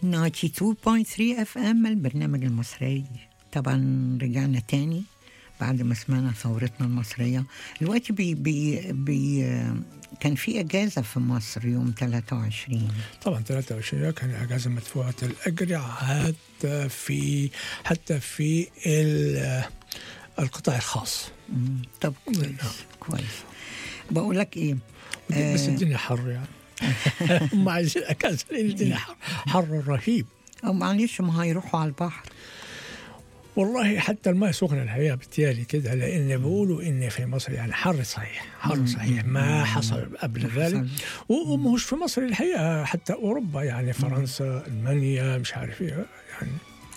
92.3 اف ام البرنامج المصري طبعا رجعنا تاني بعد ما سمعنا ثورتنا المصرية دلوقتي بي بي بي كان في اجازة في مصر يوم 23 طبعا 23 كان اجازه مدفوعه الاجر حتى في حتى في ال- القطاع الخاص مم. طب كويس كويس بقول لك ايه بس آه. الدنيا حر يعني هم عايزين اجازه لان الدنيا حر حر رهيب او معلش ما هيروحوا على البحر والله حتى الماء سخنة الحقيقة بالتالي كده لأن بيقولوا إن في مصر يعني حر صحيح حر صحيح ما حصل قبل ذلك و- ومش في مصر الحقيقة حتى أوروبا يعني فرنسا ألمانيا مش عارف إيه يعني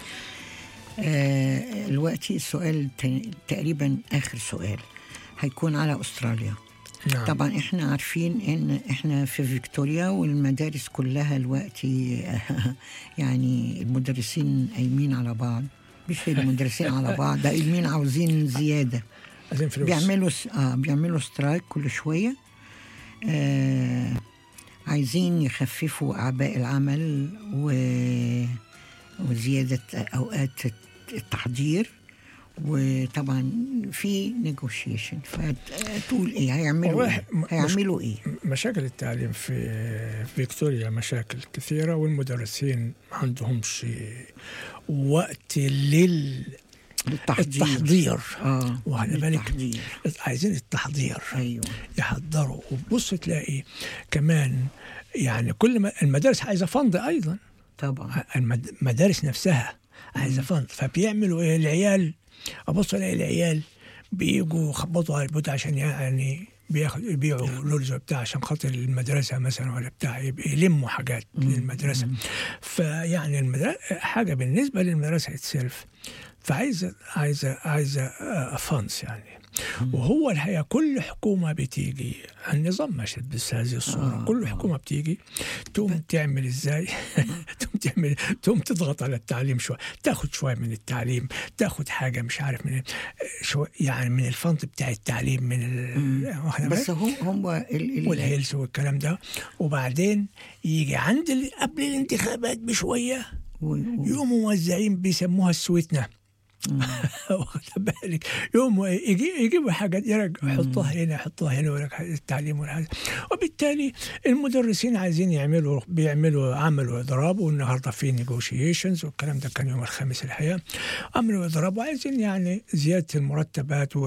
آه دلوقتي السؤال ت- تقريبا اخر سؤال هيكون على استراليا نعم طبعا احنا عارفين ان احنا في فيكتوريا والمدارس كلها دلوقتي يعني المدرسين قايمين على بعض مش المدرسين على بعض ده قايمين عاوزين زياده عايزين فلوس بيعملوا س- اه بيعملوا سترايك كل شويه آه عايزين يخففوا اعباء العمل و... وزياده اوقات التحضير وطبعا في نيجوشيشن فتقول ايه هيعملوا والله ايه م- مش- هيعملوا ايه مشاكل التعليم في فيكتوريا مشاكل كثيرة والمدرسين ما عندهمش وقت للتحضير للتحضير اه واخد بالك للتحضير. عايزين التحضير ايوه يحضروا وتبص تلاقي كمان يعني كل ما المدارس عايزه فند ايضا طبعا المد- المدارس نفسها عايزه فند فبيعملوا ايه العيال ابص الاقي العيال بيجوا يخبطوا على البيوت عشان يعني بياخد يبيعوا لولز وبتاع عشان خاطر المدرسه مثلا ولا بتاع يبقى يلموا حاجات للمدرسه فيعني المدرسه حاجه بالنسبه للمدرسه اتسلف فعايزه عايزه عايزه فانس يعني وهو الحقيقه كل حكومه بتيجي النظام ماشي بس هذه الصوره آه. كل حكومه بتيجي تقوم تعمل ازاي تقوم تعمل تقوم تضغط على التعليم شويه تاخد شويه من التعليم تاخد حاجه مش عارف من شو يعني من الفند بتاع التعليم من ال... واخد بس بالك؟ هو هو ال- ال- والهيلث والكلام ده وبعدين يجي عند ال- قبل الانتخابات بشويه و- و- يقوموا موزعين بيسموها السويتنا واخد بالك يقوموا يجي يجيبوا حاجات يرجعوا يحطوها هنا يحطوها هنا ويقول لك التعليم والحاجة. وبالتالي المدرسين عايزين يعملوا بيعملوا عملوا اضراب والنهارده في نيجوشيشنز والكلام ده كان يوم الخامس الحقيقه عملوا اضراب وعايزين يعني زياده المرتبات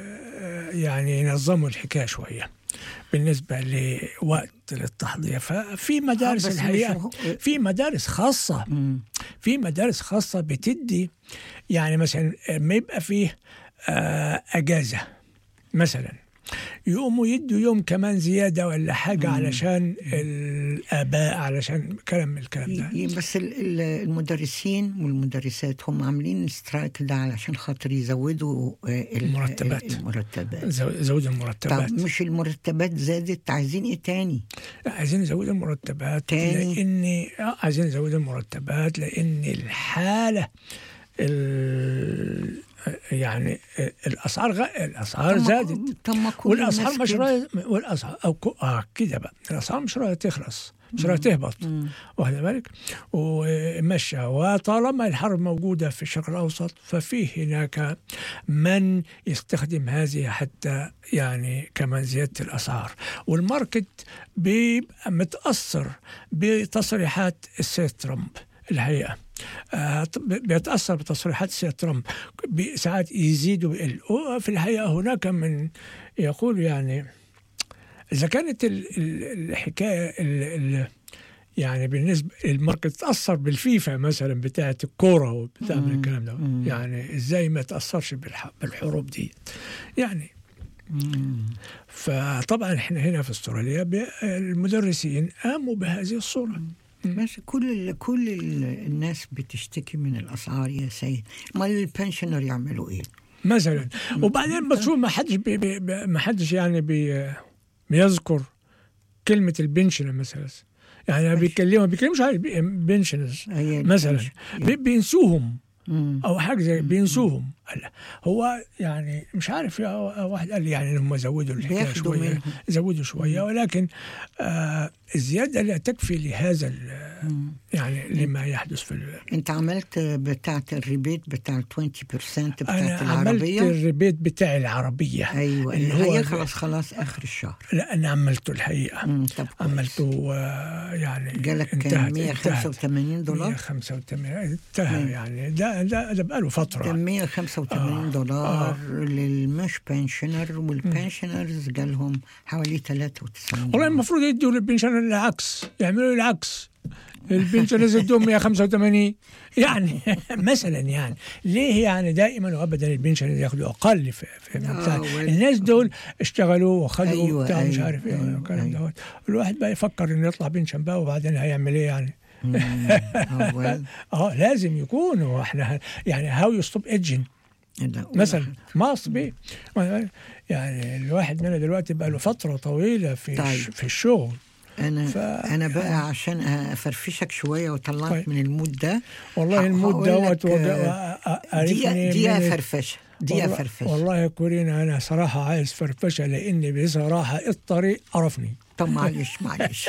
ويعني ينظموا الحكايه شويه بالنسبه لوقت للتحضير ففي مدارس آه، بس مش الحقيقه هو- في مدارس خاصه مم. في مدارس خاصة بتدي يعني مثلا ما يبقى فيه آه، أجازة مثلا يقوموا يدوا يوم كمان زيادة ولا حاجة علشان الآباء علشان كلام من الكلام ده ي- بس ال- ال- المدرسين والمدرسات هم عاملين سترايك ده علشان خاطر يزودوا آه، ال- المرتبات. ال- المرتبات زو- زود المرتبات طب مش المرتبات زادت عايزين ايه تاني عايزين نزود المرتبات تاني؟ لأن آه، عايزين نزود المرتبات لأن الحالة ال... يعني الأسعار غ... الأسعار طب ما- زادت طب ما كل والاسعار الناس مش كده. راضيه والاسعار او كو... اه كده بقى الاسعار مش راضيه تخلص مش راضيه تهبط مم. واخد بالك ومشى وطالما الحرب موجوده في الشرق الاوسط ففي هناك من يستخدم هذه حتى يعني كمان زياده الاسعار والماركت بيبقى متاثر بتصريحات السيد ترامب الحقيقه آه، بيتاثر بتصريحات السيد ترامب بي- ساعات يزيد ويقل وفي الحقيقه هناك من يقول يعني اذا كانت ال- ال- الحكايه ال- ال- يعني بالنسبه الماركت تاثر بالفيفا مثلا بتاعه الكوره وبتاع من الكلام ده يعني ازاي ما تاثرش بالح- بالحروب دي يعني مم. فطبعا احنا هنا في استراليا ب- المدرسين قاموا بهذه الصوره ماشي كل ال كل ال الناس بتشتكي من الاسعار يا سيد ما البنشنر يعملوا ايه مثلا وبعدين بتشوف ما حدش بي بي بي- ما حدش يعني بي بيذكر كلمه البنشن مثلا يعني بيتكلموا ما بيتكلموش عن البنشنز هي مثلا البنشن. بي- بينسوهم مم. او حاجه زي بينسوهم هلا هو يعني مش عارف يا واحد قال لي يعني إن هم زودوا الحكايه بياخدوا شويه منهم. زودوا شويه ولكن آه الزياده لا تكفي لهذا ال- يعني لما يحدث في ال- انت عملت بتاعه الريبيت بتاع ال 20% انا بتاعه عملت العربيه الريبيت بتاع العربيه ايوه اللي اللي هو هيخلص خلاص اخر الشهر لا انا عملته الحقيقه مم، طب كويس. عملته آه، يعني جالك انتهت- كام انتهت. 185 دولار 185 انتهى مم. يعني ده ده ده بقاله ده فتره 185 آه، دولار للمش بنشنر والبنشنرز جالهم حوالي 93 والله دولار. المفروض يدوا للبنشن العكس يعملوا العكس البنشن يدوهم 185 يعني مثلا يعني ليه يعني دائما وابدا البنشن ياخذوا اقل في, في آه، بتاع. وال- الناس دول اشتغلوا وخدوا أيوة، بتاع مش أيوة، عارف ايه أيوة، والكلام أيوة. دوت الواحد بقى يفكر انه يطلع بنشن بقى وبعدين هيعمل ايه يعني مم، آه، well، اه لازم يكون واحنا يعني هاو يو ستوب ايدجن لا، مثلا ماست بي يعني الواحد منا دلوقتي بقى له فتره طويله في طيب. الش- في الشغل انا ف- انا بقى عشان افرفشك شويه وطلعك طيب. من المود ده والله ه- المود هقول دوت لك، وج- آه، وأ- عرفني دقيقه دقيقه من- فرفشه دقيقه والله- فرفشه والله يا كورينا انا صراحه عايز فرفشه لاني بصراحه الطريق عرفني طب معلش معلش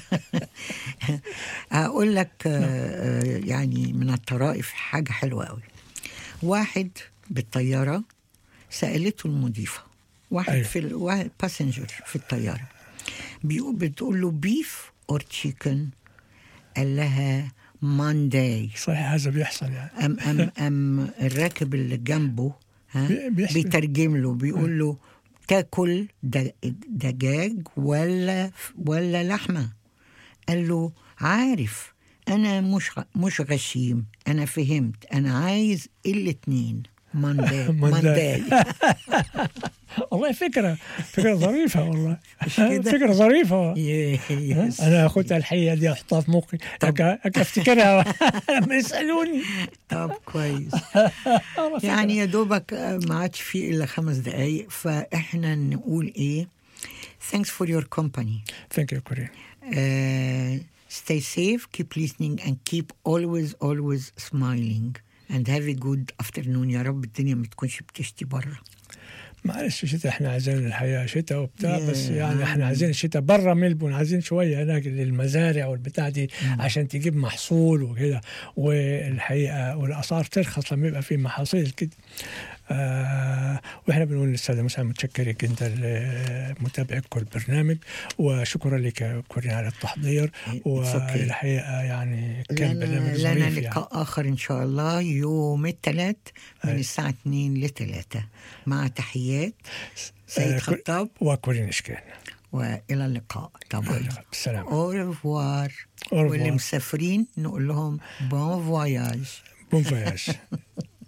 هقول لك آه، آه، يعني من الطرائف حاجة حلوة قوي واحد بالطيارة سألته المضيفة واحد أيوة. في ال- واحد باسنجر في الطيارة بيقول بتقول له بيف اور تشيكن قال لها مانداي صحيح هذا بيحصل يعني أم أم أم الراكب اللي جنبه ها بي- بيحصل. بيترجم له بيقول له تاكل د- دجاج ولا ولا لحمه قال له عارف انا مش غ- مش غشيم انا فهمت انا عايز الاثنين مانداي مانداي. مانداي والله فكره فكره ظريفه والله مش كده؟ فكره ظريفه يس. انا اخذها الحقيقه دي احطها في مخي طب. أك- أك- افتكرها لما يسالوني طب كويس والله فكرة. يعني يا دوبك آه، ما عادش فيه الا خمس دقايق فاحنا نقول ايه thanks for your company ثانك يو كورين Uh, stay safe, keep listening, and keep always, always smiling. And have a good afternoon. يا رب الدنيا ما تكونش بتشتي بره. معلش شتاء احنا عايزين الحياه شتاء وبتاع يا بس يعني عم. احنا عايزين الشتاء بره ملبون عايزين شويه هناك للمزارع والبتاع دي عشان تجيب محصول وكده والحقيقه والاسعار ترخص لما يبقى في محاصيل كده آه واحنا بنقول للساده المساعدين متشكرين جدا لمتابعتكم البرنامج وشكرا لك يا كورين على التحضير okay. والحقيقه يعني كان لنا, برنامج لنا ظريف لقاء يعني. آخر إن شاء الله يوم الثلاث من أي. الساعة 2 ل 3 مع تحيات آه، سيد كل- خطاب وكورين اشكال وإلى اللقاء طبعا. بالسلامه أو ريفوار Au revoir. واللي مسافرين نقول لهم بون فواياج بون فواياج